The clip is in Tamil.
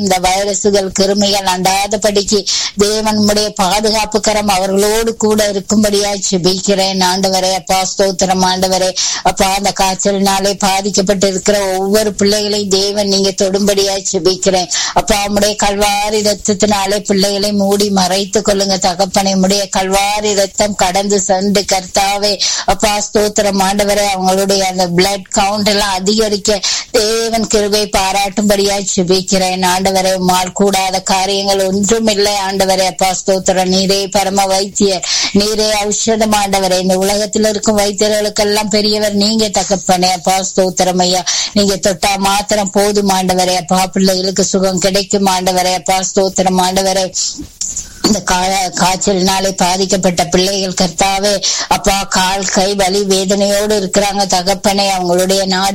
இந்த வைரசுகள் கிருமிகள் அண்டாதபடிக்கு தேவன் உடைய பாதுகாப்பு கரம் அவர்களோடு கூட இருக்கும்படியாய் ஜெபிக்கிறேன் ஆண்டவரே அப்பா ஸ்தோத்திரம் ஆண்டவரே அப்பா அந்த காய்ச்சலினாலே பாதிக்கப்பட்டு இருக்கிற ஒவ்வொரு பிள்ளைகளையும் தேவன் நீங்க தொடும்படியாய் ஜெபிக்கிறேன் அப்பா உம்முடைய கல்வாரி ரத்தத்தினாலே பிள்ளைகளை மூடி மறைத்துக் கொள்ளுங்க தகப்பனை உம்முடைய கல்வாரி ரத்தம் கடந்து சென்று கர்த்தாவே அப்பா ஸ்தோத்திரம் ஆண்டவரே அவங்களுடைய அந்த பிளட் கவுண்ட் எல்லாம் அதிகரிக்க தேவன் கிருபை பாராட்டும்படியாய் ஜெபிக்கிறேன் ஆண்டவரே உம்மால் கூடாத காரியங்கள் ஒன்றும் இல்லை ஆண்டவரே அப்பா ஸ்தோத்திரம் நீரே பரம வைத்தியர் நீரே ஔஷதம் ஆண்டவரே இந்த உலகத்தில் இருக்கும் வைத்தியர்களுக்கெல்லாம் பெரியவர் நீங்க தகப்பனே அப்பா ஸ்தோத்திரம் ஐயா நீங்க தொட்டா மாத்திரம் போதும் ஆண்டவரே அப்பா பிள்ளைகளுக்கு சுகம் கிடைக்கும் ஆண்டவரே அப்பா ஸ்தோத்திரம் ஆண்டவரே இந்த கா- காய்ச்சலினாலே பாதிக்கப்பட்ட பிள்ளைகள் கர்த்தாவே அப்பா கால் கை வலி வேதனையோடு இருக்கிறாங்க தகப்பனே அவங்களுடைய நாடு